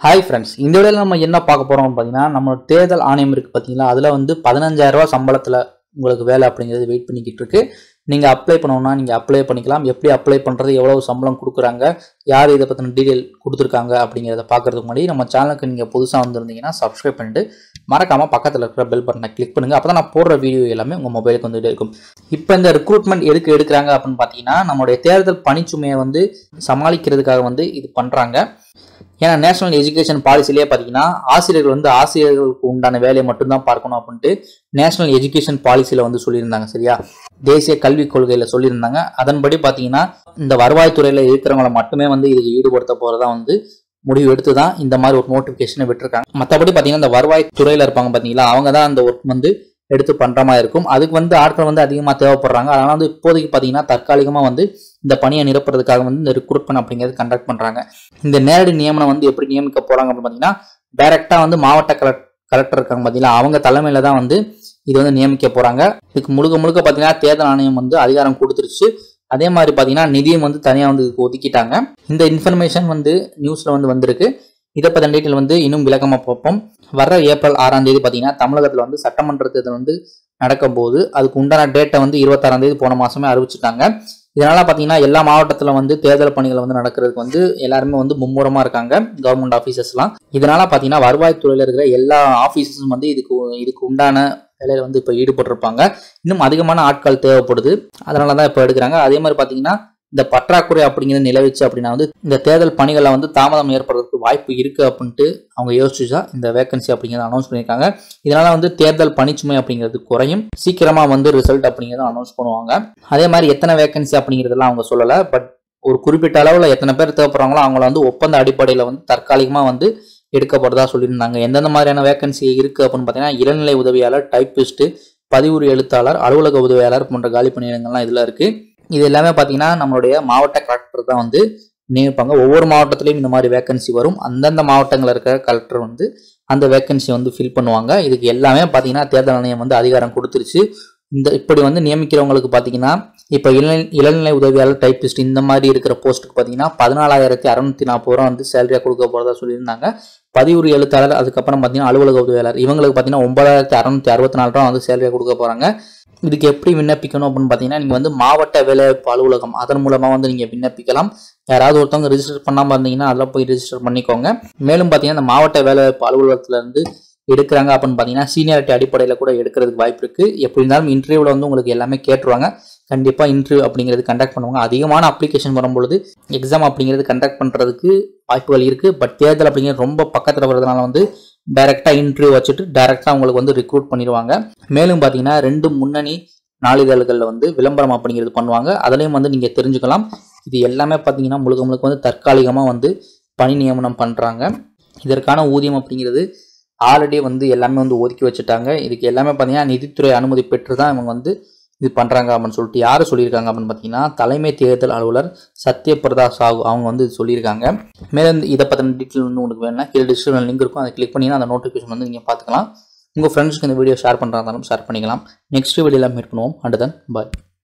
hi friends இந்த வீடியோவில் நம்ம என்ன பார்க்க போகிறோம் பார்த்தீங்கன்னா நம்ம தேர்தல் ஆணையம் இருக்குது பார்த்தீங்களா அதில் வந்து 15000 ரூபாய் சம்பளத்தில் உங்களுக்கு வேலை அப்படிங்கிறது வெயிட் பண்ணிக்கிட்டு இருக்கு நீங்கள் அப்ளை பண்ணணும்னா நீங்கள் அப்ளை பண்ணிக்கலாம் எப்படி அப்ளை பண்ணுறது எவ்வளவு சம்பளம் கொடுக்குறாங்க யார் இதை பற்றின டீட்டெயில் கொடுத்துருக்காங்க அப்படிங்கிறத பார்க்கறதுக்கு முன்னாடி நம்ம சேனலுக்கு நீங்கள் புதுசாக வந்திருந்தீங்கன்னா சப்ஸ்கிரைப் பண்ணிட்டு மறக்காமல் பக்கத்தில் இருக்கிற பெல் பட்டனை கிளிக் பண்ணுங்கள் அப்போ தான் நான் போடுற வீடியோ எல்லாமே உங்கள் மொபைலுக்கு வந்துகிட்டே இருக்கும் இப்போ இந்த ரெக்ரூட்மெண்ட் எதுக்கு எடுக்கிறாங்க அப்படின்னு பார்த்தீங்கன்னா நம்மளுடைய தேர்தல் பணிச்சுமையை வந்து சமாளிக்கிறதுக்காக வந்து இது பண்ணுறாங்க ஏன்னா நேஷனல் எஜுகேஷன் பாலிசிலேயே பார்த்தீங்கன்னா ஆசிரியர்கள் வந்து ஆசிரியர்களுக்கு உண்டான வேலையை மட்டும்தான் பார்க்கணும் அப்படின்ட்டு நேஷனல் எஜுகேஷன் பாலிசியில் வந்து சொல்லியிருந்தாங்க சரியா தேசிய கல்விக் கொள்கையில் சொல்லியிருந்தாங்க அதன்படி பார்த்தீங்கன்னா இந்த வருவாய்த்துறையில் இருக்கிறவங்கள மட்டுமே வந்து இதுக்கு ஈடுபடுத்த போகிறதா வந்து முடிவு எடுத்து தான் இந்த மாதிரி ஒரு நோட்டிஃபிகேஷனை விட்டுருக்காங்க மற்றபடி பார்த்தீங்கன்னா இந்த வருவாய் துறையில் இருப்பாங்க பார்த்தீங்களா அவங்க தான் அந்த ஒர்க் வந்து எடுத்து பண்ணுற மாதிரி இருக்கும் அதுக்கு வந்து ஆட்கள் வந்து அதிகமாக தேவைப்படுறாங்க அதனால் வந்து இப்போதைக்கு பார்த்தீங்கன்னா தற்காலிகமாக வந்து இந்த பணியை நிரப்புறதுக்காக வந்து இந்த ரெக்ரூட்மெண்ட் அப்படிங்கிறது கண்டக்ட் பண்ணுறாங்க இந்த நேரடி நியமனம் வந்து எப்படி நியமிக்க போகிறாங்க அப்படின்னு பார்த்தீங்கன்னா டைரெக்டாக வந்து மாவட்ட கலெக்ட் கலெக்டர் இருக்காங்க பார்த்தீங்களா அவங்க தலைமையில் தான் வந்து இது வந்து நியமிக்க போகிறாங்க இதுக்கு முழுக்க முழுக்க பார்த்தீங்கன்னா தேர்தல் ஆணையம் வந்து அதிகாரம் கொடுத்துருச்சு அதே மாதிரி பார்த்தீங்கன்னா நிதியம் வந்து தனியாக வந்து இதுக்கு ஒதுக்கிட்டாங்க இந்த இன்ஃபர்மேஷன் வந்து நியூஸில் வந்து வந்திருக்கு இதை பற்றின டீட்டெயில் வந்து இன்னும் விளக்கமாக பார்ப்போம் வர ஏப்ரல் ஆறாம் தேதி பார்த்தீங்கன்னா தமிழகத்தில் வந்து சட்டமன்ற தேர்தல் வந்து நடக்கும் போது அதுக்கு உண்டான டேட்டை வந்து இருபத்தாறாம் தேதி போன மாசமே அறிவிச்சிட்டாங்க இதனால பார்த்தீங்கன்னா எல்லா மாவட்டத்தில் வந்து தேர்தல் பணிகள் வந்து நடக்கிறதுக்கு வந்து எல்லாருமே வந்து மும்முரமாக இருக்காங்க கவர்மெண்ட் ஆஃபீஸர்ஸ்லாம் இதனால பார்த்தீங்கன்னா வருவாய்த்துறையில் இருக்கிற எல்லா ஆஃபீஸர்ஸும் வந்து இதுக்கு இதுக்கு உண்டான வேலையில் வந்து இப்போ ஈடுபட்டிருப்பாங்க இன்னும் அதிகமான ஆட்கள் தேவைப்படுது அதனால தான் இப்போ எடுக்கிறாங்க அதே மாதிரி பார்த்தீங்கன்னா இந்த பற்றாக்குறை அப்படிங்கிறது நிலவிச்சு அப்படின்னா வந்து இந்த தேர்தல் பணிகளில் வந்து தாமதம் ஏற்படுறதுக்கு வாய்ப்பு இருக்குது அப்படின்ட்டு அவங்க யோசிச்சு தான் இந்த வேகன்சி அப்படிங்கிறத அனௌன்ஸ் பண்ணியிருக்காங்க இதனால வந்து தேர்தல் பணிச்சுமை அப்படிங்கிறது குறையும் சீக்கிரமாக வந்து ரிசல்ட் அப்படிங்கிறத அனௌன்ஸ் பண்ணுவாங்க அதே மாதிரி எத்தனை வேகன்சி அப்படிங்கிறதெல்லாம் அவங்க சொல்லலை பட் ஒரு குறிப்பிட்ட அளவில் எத்தனை பேர் தேவைப்படுறாங்களோ அவங்கள வந்து ஒப்பந்த அடிப்படையில் வந்து தற்காலிகமாக வந்து எடுக்கப்படுறதா சொல்லியிருந்தாங்க எந்தெந்த மாதிரியான வேகன்சி இருக்குது அப்படின்னு பார்த்தீங்கன்னா இளநிலை உதவியாளர் டைப்பிஸ்ட்டு பதிவுறு எழுத்தாளர் அலுவலக உதவியாளர் போன்ற காலி பணியிடங்கள்லாம் இதில் இருக்குது இது எல்லாமே பார்த்தீங்கன்னா நம்மளுடைய மாவட்ட கலெக்டர் தான் வந்து நியமிப்பாங்க ஒவ்வொரு மாவட்டத்திலையும் இந்த மாதிரி வேகன்சி வரும் அந்தந்த மாவட்டங்களில் இருக்கிற கலெக்டர் வந்து அந்த வேகன்சி வந்து ஃபில் பண்ணுவாங்க இதுக்கு எல்லாமே பார்த்தீங்கன்னா தேர்தல் ஆணையம் வந்து அதிகாரம் கொடுத்துருச்சு இந்த இப்படி வந்து நியமிக்கிறவங்களுக்கு பார்த்தீங்கன்னா இப்போ இளநிலை இளநிலை உதவியாளர் டைப்பிஸ்ட் இந்த மாதிரி இருக்கிற போஸ்ட்டுக்கு பார்த்தீங்கன்னா பதினாலாயிரத்தி அறநூத்தி நாற்பது ரூபா வந்து சேலரியாக கொடுக்க போகிறதா சொல்லியிருந்தாங்க பதிவுறு எழுத்தாளர் அதுக்கப்புறம் பார்த்தீங்கன்னா அலுவலக உதவியாளர் இவங்களுக்கு பார்த்தீங்கன்னா ஒன்பதாயிரத்தி அறநூத்தி அறுபத்தி நாலு ரூபா வந்து சேலரியாக கொடுக்க போகிறாங்க இதுக்கு எப்படி விண்ணப்பிக்கணும் அப்படின்னு பார்த்தீங்கன்னா நீங்கள் வந்து மாவட்ட வேலைவாய்ப்பு அலுவலகம் அதன் மூலமாக வந்து நீங்கள் விண்ணப்பிக்கலாம் யாராவது ஒருத்தவங்க ரிஜிஸ்டர் பண்ணாமல் இருந்தீங்கன்னா அதில் போய் ரிஜிஸ்டர் பண்ணிக்கோங்க மேலும் பார்த்தீங்கன்னா இந்த மாவட்ட வேலைவாய்ப்பு அலுவலகத்துலேருந்து எடுக்கிறாங்க அப்படின்னு பார்த்தீங்கன்னா சீனியாரிட்டி அடிப்படையில் கூட எடுக்கிறதுக்கு வாய்ப்பு இருக்குது எப்படி இருந்தாலும் இன்டர்வியூவில் வந்து உங்களுக்கு எல்லாமே கேட்டுருவாங்க கண்டிப்பாக இன்டர்வியூ அப்படிங்கிறது கண்டக்ட் பண்ணுவாங்க அதிகமான அப்ளிகேஷன் வரும்பொழுது எக்ஸாம் அப்படிங்கிறது கண்டக்ட் பண்ணுறதுக்கு வாய்ப்புகள் இருக்குது பட் தேர்தல் அப்படிங்கிறது ரொம்ப பக்கத்தில் வர்றதுனால வந்து டைரெக்டாக இன்டர்வியூ வச்சுட்டு டைரெக்டாக உங்களுக்கு வந்து ரிக்ரூட் பண்ணிடுவாங்க மேலும் பார்த்தீங்கன்னா ரெண்டு முன்னணி நாளிதழ்களில் வந்து விளம்பரம் அப்படிங்கிறது பண்ணுவாங்க அதுலேயும் வந்து நீங்கள் தெரிஞ்சுக்கலாம் இது எல்லாமே பார்த்தீங்கன்னா முழுக்க முழுக்க வந்து தற்காலிகமாக வந்து பணி நியமனம் பண்ணுறாங்க இதற்கான ஊதியம் அப்படிங்கிறது ஆல்ரெடி வந்து எல்லாமே வந்து ஒதுக்கி வச்சுட்டாங்க இதுக்கு எல்லாமே பார்த்தீங்கன்னா நிதித்துறை அனுமதி பெற்று தான் இவங்க வந்து இது பண்ணுறாங்க அப்படின்னு சொல்லிட்டு யார் சொல்லியிருக்காங்க அப்படின்னு பார்த்தீங்கன்னா தலைமை தேர்தல் அலுவலர் சத்யபிரதா சாகு அவங்க வந்து இது சொல்லியிருக்காங்க மேலும் இதை பற்றின டீட்டெயில் வந்து உங்களுக்கு வேணும்னா கீழே டிஸ்கிரிப்ஷன் லிங்க் இருக்கும் அதை கிளிக் பண்ணிங்கன்னா அந்த நோட்டிஃபிகேஷன் வந்து நீங்கள் பார்த்துக்கலாம் உங்கள் ஃப்ரெண்ட்ஸ்க்கு இந்த வீடியோ ஷேர் பண்ணுறா இருந்தாலும் ஷேர் பண்ணிக்கலாம் நெக்ஸ்ட் வீடியோவில் மீட் பண்ணுவோம் அண்ட் தென் பாய்